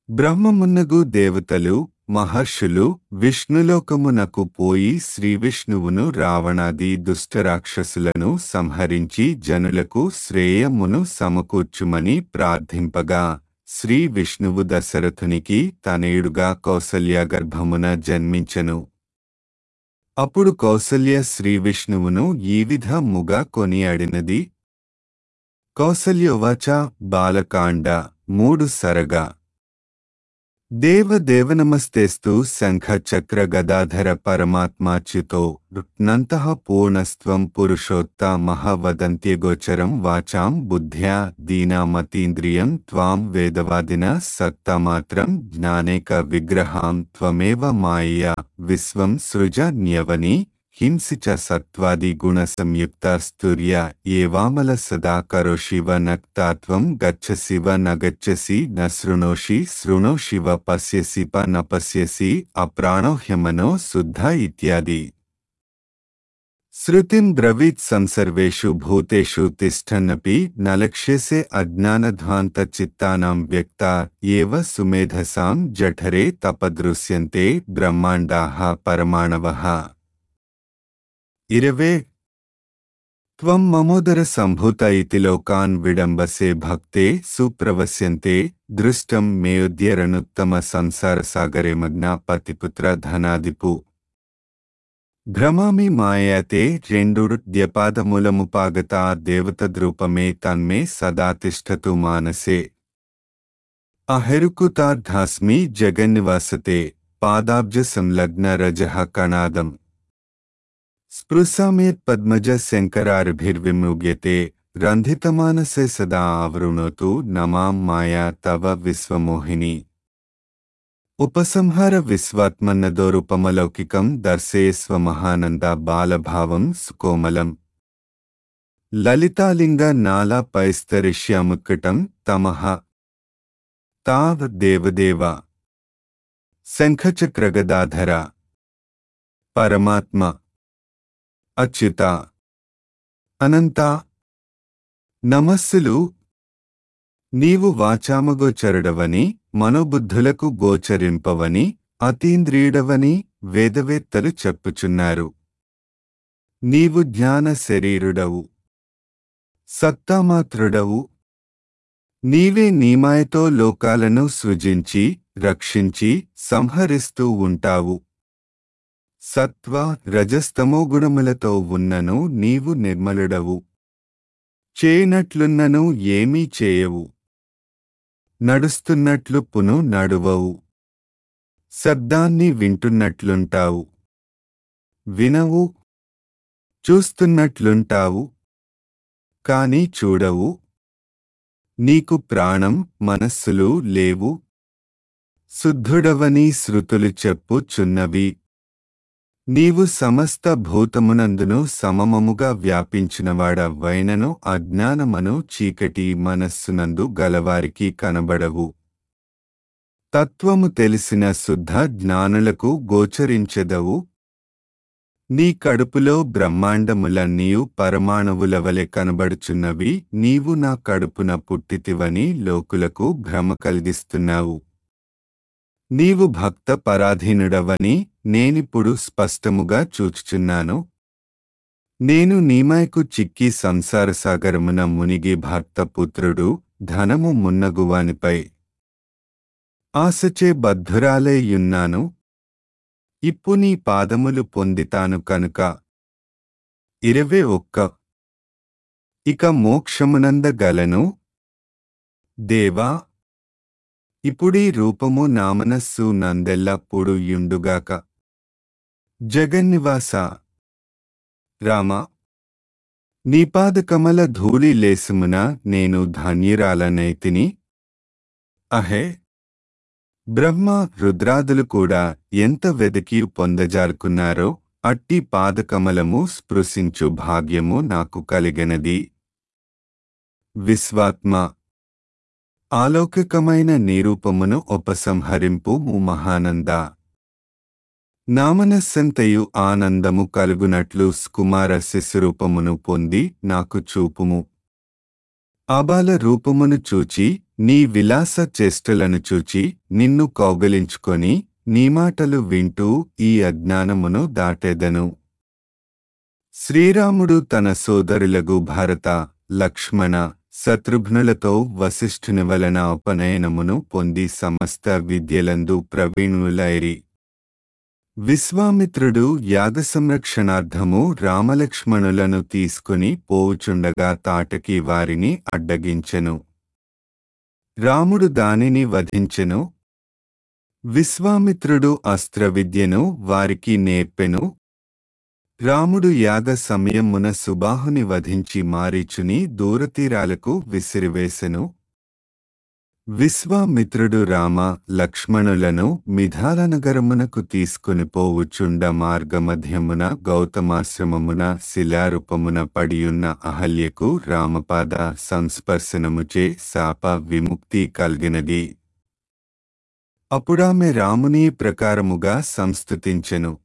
బ్రహ్మమున్నగు దేవతలు మహర్షులు విష్ణులోకమునకు పోయి శ్రీవిష్ణువును రావణాది దుష్టరాక్షసులను సంహరించి జనులకు శ్రేయమును సమకూర్చుమని ప్రార్థింపగా శ్రీ విష్ణువు దశరథునికి తనయుడుగా కౌసల్య గర్భమున జన్మించెను అప్పుడు కౌసల్య శ్రీ విష్ణువును ఈ విధముగా కొనియాడినది కౌసల్యోవాచ బాలకాండ మూడు సరగా దేవదేవనమస్తేస్తు శంఖ చక్ర గదాధర పరమాత్మాచ్యుతో నంతః పూర్ణస్త్వం పురుషోత్త మహవదంత్యగోచరం వాచాం బుద్ధ్యా దీనామతీంద్రియం త్వాం వేదవాదిన సత్తమాత్రం జ్ఞానేక విగ్రహాం త్వమేవ మాయయా విశ్వం సృజ న్యవని హింసి చ సత్వాది గుణ సంయుక్త స్తుర్య ఏవామల సదా కరోషివ నక్తాత్వం గచ్చసివ న గచ్చసి న శృణోషి శృణోషివ పశ్యసి ప న పశ్యసి అప్రాణోహ్యమనో శుద్ధ ఇత్యాది శృతిం బ్రవీత్ సంసర్వేషు భూతేషు తిష్టన్నపి న లక్ష్యసే అజ్ఞానధ్వాంతచిత్తానాం వ్యక్త ఏవ సుమేధసాం జఠరే తపదృశ్యంతే బ్రహ్మాండాః పరమాణవః ఇరవే త్వం మమోదర సంభూత ఇతి లోకాన్ విడంబసే భక్తే సుప్రవస్యంతే దృష్టం మేయోద్యరనుత్తమ సంసార సాగరే మగ్న పతిపుత్ర ధనాదిపు భ్రమామి మాయతే రెండు ద్యపాదమూలముపాగత దేవత ద్రూపమే తన్మే సదా తిష్టతు మానసే అహెరుకుతార్థాస్మి జగన్నివాసతే పాదాబ్జ సంలగ్న రజః కణాదం స్పృశామేత్ పద్మజ శంకరార్భిర్విముగ్యతే రంధితమానసే సదా ఆవృణోతు నమాం మాయా తవ విశ్వమోహిని ఉపసంహార విశ్వాత్మన్నదోరుపమలౌకికం దర్శే స్వమహానంద బాలభావం సుకోమలం లలితాలింగ నాలా పైస్తరిష్యాముత్కటం తమః తావ్ దేవదేవ శంఖచక్రగదాధర పరమాత్మ అచ్యుత అనంత నమస్సులు నీవు వాచామగోచరుడవని మనోబుద్ధులకు గోచరింపవని అతీంద్రియుడవని వేదవేత్తలు చెప్పుచున్నారు నీవు జ్ఞాన శరీరుడవు సత్తామాత్రుడవు నీవే నీమాయతో లోకాలను సృజించి రక్షించి సంహరిస్తూ ఉంటావు సత్వ రజస్తమో గుణములతో ఉన్నను నీవు నిర్మలుడవు చేయనట్లున్నను ఏమీ చేయవు నడుస్తున్నట్లు పును నడువవు శబ్దాన్ని వింటున్నట్లుంటావు వినవు చూస్తున్నట్లుంటావు కాని చూడవు నీకు ప్రాణం మనస్సులు లేవు శుద్ధుడవని శృతులు చెప్పుచున్నవి నీవు సమస్త భూతమునందును సమమముగా వ్యాపించినవాడవైనను అజ్ఞానమను చీకటి మనస్సునందు గలవారికి కనబడవు తత్వము తెలిసిన శుద్ధ జ్ఞానులకు గోచరించెదవు నీ కడుపులో బ్రహ్మాండములన్నీయు పరమాణువుల వలె కనబడుచున్నవి నీవు నా కడుపున పుట్టితివని లోకులకు భ్రమ కలిగిస్తున్నావు నీవు భక్త పరాధీనుడవని నేనిప్పుడు స్పష్టముగా చూచుచున్నాను నేను నీమాయకు చిక్కి సంసార సాగరమున మునిగి భర్త పుత్రుడు ధనము మున్నగువానిపై ఆశచే బద్ధురాలేయున్నాను ఇప్పు నీ పాదములు పొందితాను కనుక ఇరవై ఒక్క ఇక మోక్షమునందగలను దేవా ఇప్పుడీ రూపము నామనస్సు నందెల్లప్పుడు యుండుగాక జగన్నివాస రామ నీపాదకమల ధూళి లేసుమున నేను ధన్యురాలనైతిని అహే బ్రహ్మ రుద్రాదులు కూడా ఎంత వెదకి పొందజారుకున్నారో అట్టి పాదకమలము స్పృశించు భాగ్యము నాకు కలిగినది విశ్వాత్మ ఆలౌకికమైన నిరూపమును ఉపసంహరింపు మహానంద నామనస్సంతయు ఆనందము కలుగునట్లు కుమార శిశురూపమును పొంది నాకు చూపుము ఆబాల రూపమును చూచి నీ విలాస చేష్టలను చూచి నిన్ను కౌగలించుకొని నీ మాటలు వింటూ ఈ అజ్ఞానమును దాటెదను శ్రీరాముడు తన సోదరులగు భరత లక్ష్మణ శత్రుఘ్నులతో వశిష్ఠుని వలన ఉపనయనమును పొంది సమస్త విద్యలందు ప్రవీణులైరి విశ్వామిత్రుడు యాగ సంరక్షణార్థము రామలక్ష్మణులను తీసుకుని పోవుచుండగా తాటకి వారిని అడ్డగించెను రాముడు దానిని వధించెను విశ్వామిత్రుడు అస్త్ర విద్యను వారికి నేర్పెను రాముడు యాగ సమయమున సుబాహుని వధించి మారీచుని దూరతీరాలకు విసిరివేసెను విశ్వామిత్రుడు రామ లక్ష్మణులను మిథాలనగరమునకు తీసుకుని పోవుచుండ మార్గమధ్యమున గౌతమాశ్రమమున శిలారూపమున పడియున్న అహల్యకు రామపాద సంస్పర్శనముచే శాప విముక్తి కలిగినది అప్పుడామె రాముని ప్రకారముగా సంస్థుతించెను